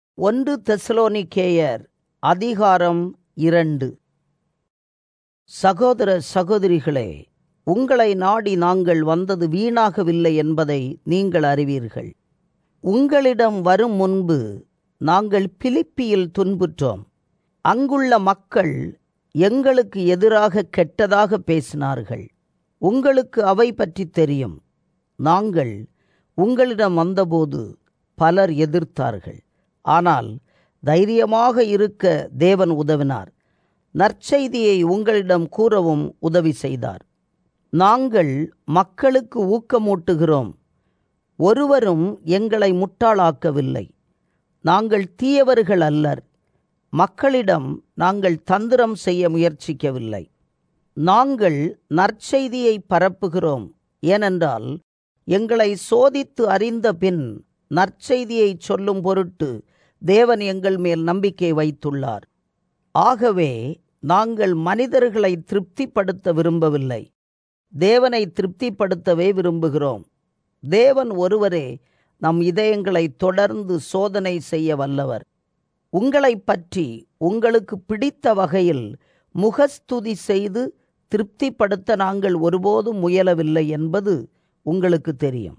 ஒன்று தெசலோனிக்கேயர் அதிகாரம் இரண்டு சகோதர சகோதரிகளே உங்களை நாடி நாங்கள் வந்தது வீணாகவில்லை என்பதை நீங்கள் அறிவீர்கள் உங்களிடம் வரும் முன்பு நாங்கள் பிலிப்பியில் துன்புற்றோம் அங்குள்ள மக்கள் எங்களுக்கு எதிராக கெட்டதாக பேசினார்கள் உங்களுக்கு அவை பற்றி தெரியும் நாங்கள் உங்களிடம் வந்தபோது பலர் எதிர்த்தார்கள் ஆனால் தைரியமாக இருக்க தேவன் உதவினார் நற்செய்தியை உங்களிடம் கூறவும் உதவி செய்தார் நாங்கள் மக்களுக்கு ஊக்கமூட்டுகிறோம் ஒருவரும் எங்களை முட்டாளாக்கவில்லை நாங்கள் தீயவர்கள் அல்லர் மக்களிடம் நாங்கள் தந்திரம் செய்ய முயற்சிக்கவில்லை நாங்கள் நற்செய்தியை பரப்புகிறோம் ஏனென்றால் எங்களை சோதித்து அறிந்த பின் நற்செய்தியை சொல்லும் பொருட்டு தேவன் எங்கள் மேல் நம்பிக்கை வைத்துள்ளார் ஆகவே நாங்கள் மனிதர்களை திருப்திப்படுத்த விரும்பவில்லை தேவனை திருப்திப்படுத்தவே விரும்புகிறோம் தேவன் ஒருவரே நம் இதயங்களை தொடர்ந்து சோதனை செய்ய வல்லவர் உங்களை பற்றி உங்களுக்கு பிடித்த வகையில் முகஸ்துதி செய்து திருப்திப்படுத்த நாங்கள் ஒருபோதும் முயலவில்லை என்பது உங்களுக்கு தெரியும்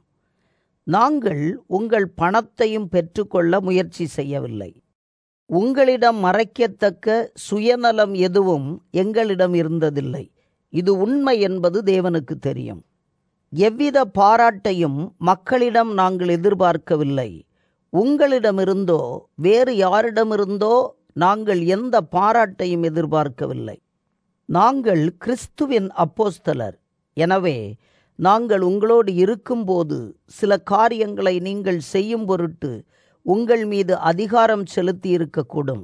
நாங்கள் உங்கள் பணத்தையும் பெற்றுக்கொள்ள முயற்சி செய்யவில்லை உங்களிடம் மறைக்கத்தக்க சுயநலம் எதுவும் எங்களிடம் இருந்ததில்லை இது உண்மை என்பது தேவனுக்கு தெரியும் எவ்வித பாராட்டையும் மக்களிடம் நாங்கள் எதிர்பார்க்கவில்லை உங்களிடமிருந்தோ வேறு யாரிடமிருந்தோ நாங்கள் எந்த பாராட்டையும் எதிர்பார்க்கவில்லை நாங்கள் கிறிஸ்துவின் அப்போஸ்தலர் எனவே நாங்கள் உங்களோடு இருக்கும்போது சில காரியங்களை நீங்கள் செய்யும் பொருட்டு உங்கள் மீது அதிகாரம் செலுத்தி இருக்கக்கூடும்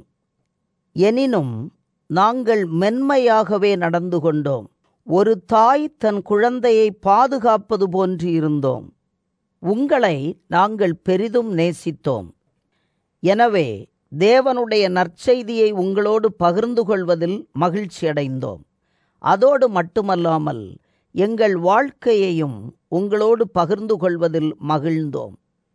எனினும் நாங்கள் மென்மையாகவே நடந்து கொண்டோம் ஒரு தாய் தன் குழந்தையை பாதுகாப்பது போன்று இருந்தோம் உங்களை நாங்கள் பெரிதும் நேசித்தோம் எனவே தேவனுடைய நற்செய்தியை உங்களோடு பகிர்ந்து கொள்வதில் மகிழ்ச்சி அடைந்தோம் அதோடு மட்டுமல்லாமல் எங்கள் வாழ்க்கையையும் உங்களோடு பகிர்ந்து கொள்வதில் மகிழ்ந்தோம்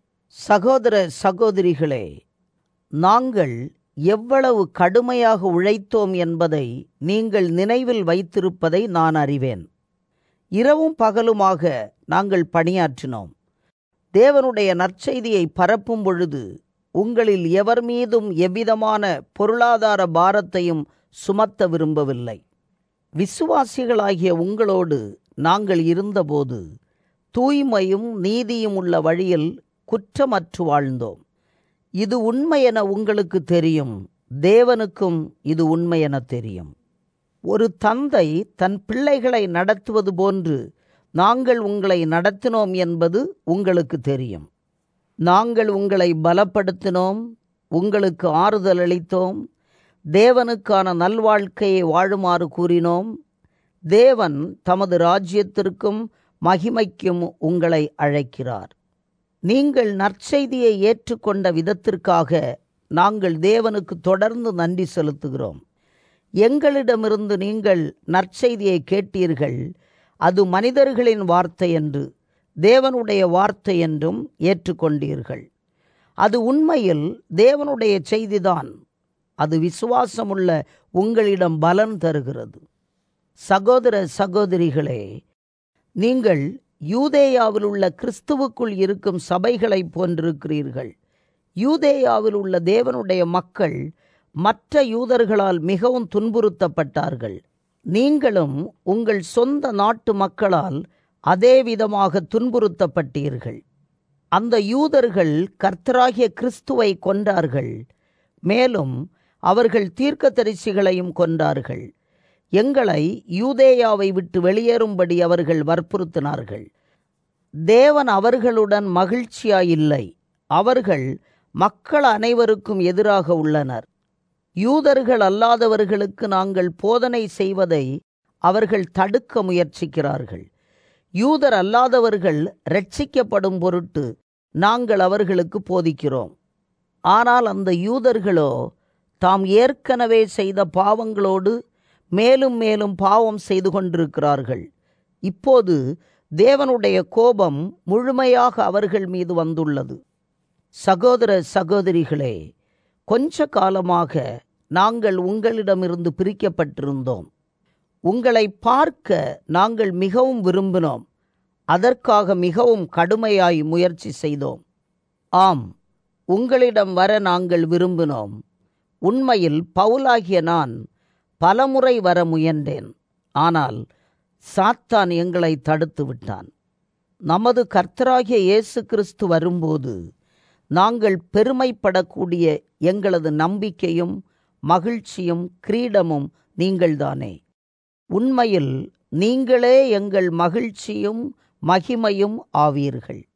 சகோதர சகோதரிகளே நாங்கள் எவ்வளவு கடுமையாக உழைத்தோம் என்பதை நீங்கள் நினைவில் வைத்திருப்பதை நான் அறிவேன் இரவும் பகலுமாக நாங்கள் பணியாற்றினோம் தேவனுடைய நற்செய்தியை பரப்பும் பொழுது உங்களில் எவர் மீதும் எவ்விதமான பொருளாதார பாரத்தையும் சுமத்த விரும்பவில்லை விசுவாசிகளாகிய உங்களோடு நாங்கள் இருந்தபோது தூய்மையும் நீதியும் உள்ள வழியில் குற்றமற்று வாழ்ந்தோம் இது உண்மை என உங்களுக்கு தெரியும் தேவனுக்கும் இது உண்மை என தெரியும் ஒரு தந்தை தன் பிள்ளைகளை நடத்துவது போன்று நாங்கள் உங்களை நடத்தினோம் என்பது உங்களுக்கு தெரியும் நாங்கள் உங்களை பலப்படுத்தினோம் உங்களுக்கு ஆறுதல் அளித்தோம் தேவனுக்கான நல்வாழ்க்கையை வாழுமாறு கூறினோம் தேவன் தமது ராஜ்யத்திற்கும் மகிமைக்கும் உங்களை அழைக்கிறார் நீங்கள் நற்செய்தியை ஏற்றுக்கொண்ட விதத்திற்காக நாங்கள் தேவனுக்கு தொடர்ந்து நன்றி செலுத்துகிறோம் எங்களிடமிருந்து நீங்கள் நற்செய்தியை கேட்டீர்கள் அது மனிதர்களின் வார்த்தை என்று தேவனுடைய வார்த்தை என்றும் ஏற்றுக்கொண்டீர்கள் அது உண்மையில் தேவனுடைய செய்திதான் அது விசுவாசமுள்ள உங்களிடம் பலன் தருகிறது சகோதர சகோதரிகளே நீங்கள் யூதேயாவில் உள்ள கிறிஸ்துவுக்குள் இருக்கும் சபைகளைப் போன்றிருக்கிறீர்கள் யூதேயாவில் உள்ள தேவனுடைய மக்கள் மற்ற யூதர்களால் மிகவும் துன்புறுத்தப்பட்டார்கள் நீங்களும் உங்கள் சொந்த நாட்டு மக்களால் அதே விதமாக துன்புறுத்தப்பட்டீர்கள் அந்த யூதர்கள் கர்த்தராகிய கிறிஸ்துவை கொண்டார்கள் மேலும் அவர்கள் தீர்க்கதரிசிகளையும் கொண்டார்கள் எங்களை யூதேயாவை விட்டு வெளியேறும்படி அவர்கள் வற்புறுத்தினார்கள் தேவன் அவர்களுடன் மகிழ்ச்சியாயில்லை அவர்கள் மக்கள் அனைவருக்கும் எதிராக உள்ளனர் யூதர்கள் அல்லாதவர்களுக்கு நாங்கள் போதனை செய்வதை அவர்கள் தடுக்க முயற்சிக்கிறார்கள் யூதர் அல்லாதவர்கள் ரட்சிக்கப்படும் பொருட்டு நாங்கள் அவர்களுக்கு போதிக்கிறோம் ஆனால் அந்த யூதர்களோ தாம் ஏற்கனவே செய்த பாவங்களோடு மேலும் மேலும் பாவம் செய்து கொண்டிருக்கிறார்கள் இப்போது தேவனுடைய கோபம் முழுமையாக அவர்கள் மீது வந்துள்ளது சகோதர சகோதரிகளே கொஞ்ச காலமாக நாங்கள் உங்களிடமிருந்து பிரிக்கப்பட்டிருந்தோம் உங்களை பார்க்க நாங்கள் மிகவும் விரும்பினோம் அதற்காக மிகவும் கடுமையாய் முயற்சி செய்தோம் ஆம் உங்களிடம் வர நாங்கள் விரும்பினோம் உண்மையில் பவுலாகிய நான் பலமுறை வர முயன்றேன் ஆனால் சாத்தான் எங்களை தடுத்து விட்டான் நமது கர்த்தராகிய இயேசு கிறிஸ்து வரும்போது நாங்கள் பெருமைப்படக்கூடிய எங்களது நம்பிக்கையும் மகிழ்ச்சியும் கிரீடமும் நீங்கள்தானே உண்மையில் நீங்களே எங்கள் மகிழ்ச்சியும் மகிமையும் ஆவீர்கள்